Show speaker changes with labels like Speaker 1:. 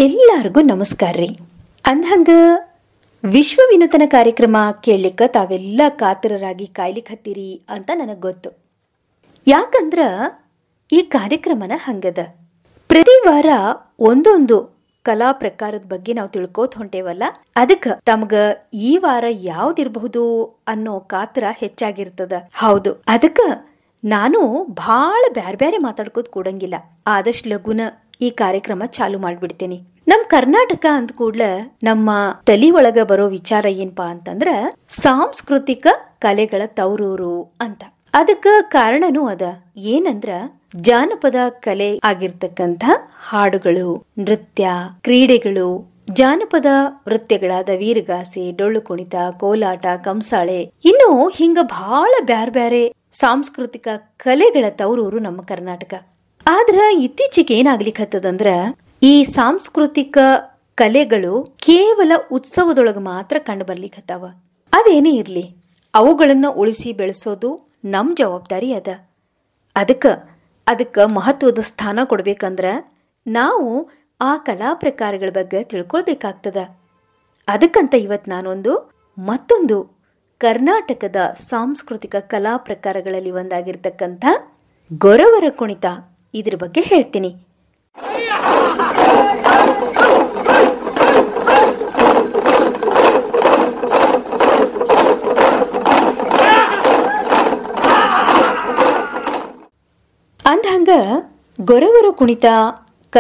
Speaker 1: ಎಲ್ಲರಿಗೂ ನಮಸ್ಕಾರ ರೀ ಅಂದ್ಹಂಗ ವಿಶ್ವ ವಿನೂತನ ಕಾರ್ಯಕ್ರಮ ಕೇಳಲಿಕ್ಕೆ ತಾವೆಲ್ಲ ಕಾತರರಾಗಿ ಕಾಯ್ಲಿಕ್ಕೆ ಹತ್ತೀರಿ ಅಂತ ನನಗೆ ಗೊತ್ತು ಯಾಕಂದ್ರ ಈ ಕಾರ್ಯಕ್ರಮನ ಹಂಗದ ಪ್ರತಿ ವಾರ ಒಂದೊಂದು ಕಲಾ ಪ್ರಕಾರದ ಬಗ್ಗೆ ನಾವು ತಿಳ್ಕೋತ ಹೊಂಟೇವಲ್ಲ ಅದಕ್ಕ ತಮ್ಗ ಈ ವಾರ ಯಾವ್ದಿರಬಹುದು ಅನ್ನೋ ಕಾತರ ಹೆಚ್ಚಾಗಿರ್ತದ ಹೌದು ಅದಕ್ಕ ನಾನು ಭಾಳ ಬ್ಯಾರೆ ಬ್ಯಾರೆ ಮಾತಾಡ್ಕೋತ ಕೂಡಂಗಿಲ್ಲ ಆದಷ್ಟು ಲಗುನ ಈ ಕಾರ್ಯಕ್ರಮ ಚಾಲು ಮಾಡ್ಬಿಡ್ತೇನೆ ನಮ್ ಕರ್ನಾಟಕ ಅಂದ ಕೂಡ್ಲ ನಮ್ಮ ತಲಿ ಒಳಗ ಬರೋ ವಿಚಾರ ಏನ್ಪಾ ಅಂತಂದ್ರ ಸಾಂಸ್ಕೃತಿಕ ಕಲೆಗಳ ತವರೂರು ಅಂತ ಅದಕ್ಕ ಕಾರಣನೂ ಅದ ಏನಂದ್ರ ಜಾನಪದ ಕಲೆ ಆಗಿರ್ತಕ್ಕಂಥ ಹಾಡುಗಳು ನೃತ್ಯ ಕ್ರೀಡೆಗಳು ಜಾನಪದ ವೃತ್ಯಗಳಾದ ವೀರಗಾಸೆ ಡೊಳ್ಳು ಕುಣಿತ ಕೋಲಾಟ ಕಂಸಾಳೆ ಇನ್ನು ಹಿಂಗ ಬಹಳ ಬ್ಯಾರ್ ಬ್ಯಾರೆ ಸಾಂಸ್ಕೃತಿಕ ಕಲೆಗಳ ತವರೂರು ನಮ್ಮ ಕರ್ನಾಟಕ ಆದ್ರ ಇತ್ತೀಚೆಗೆ ಏನಾಗ್ಲಿಕ್ಕತ್ತದಂದ್ರ ಈ ಸಾಂಸ್ಕೃತಿಕ ಕಲೆಗಳು ಕೇವಲ ಉತ್ಸವದೊಳಗ ಮಾತ್ರ ಕಂಡು ಬರ್ಲಿಕ್ಕತ್ತಾವ ಅದೇನೇ ಇರ್ಲಿ ಅವುಗಳನ್ನ ಉಳಿಸಿ ಬೆಳೆಸೋದು ನಮ್ ಜವಾಬ್ದಾರಿ ಅದ ಅದಕ್ಕ ಅದಕ್ಕ ಮಹತ್ವದ ಸ್ಥಾನ ಕೊಡ್ಬೇಕಂದ್ರ ನಾವು ಆ ಕಲಾ ಪ್ರಕಾರಗಳ ಬಗ್ಗೆ ತಿಳ್ಕೊಳ್ಬೇಕಾಗ್ತದ ಅದಕ್ಕಂತ ಇವತ್ ನಾನೊಂದು ಮತ್ತೊಂದು ಕರ್ನಾಟಕದ ಸಾಂಸ್ಕೃತಿಕ ಕಲಾ ಪ್ರಕಾರಗಳಲ್ಲಿ ಒಂದಾಗಿರ್ತಕ್ಕಂಥ ಗೊರವರ ಕುಣಿತ ಇದ್ರ ಬಗ್ಗೆ ಹೇಳ್ತೀನಿ ಅಂದ್ಹಂಗ ಗೊರವರ ಕುಣಿತ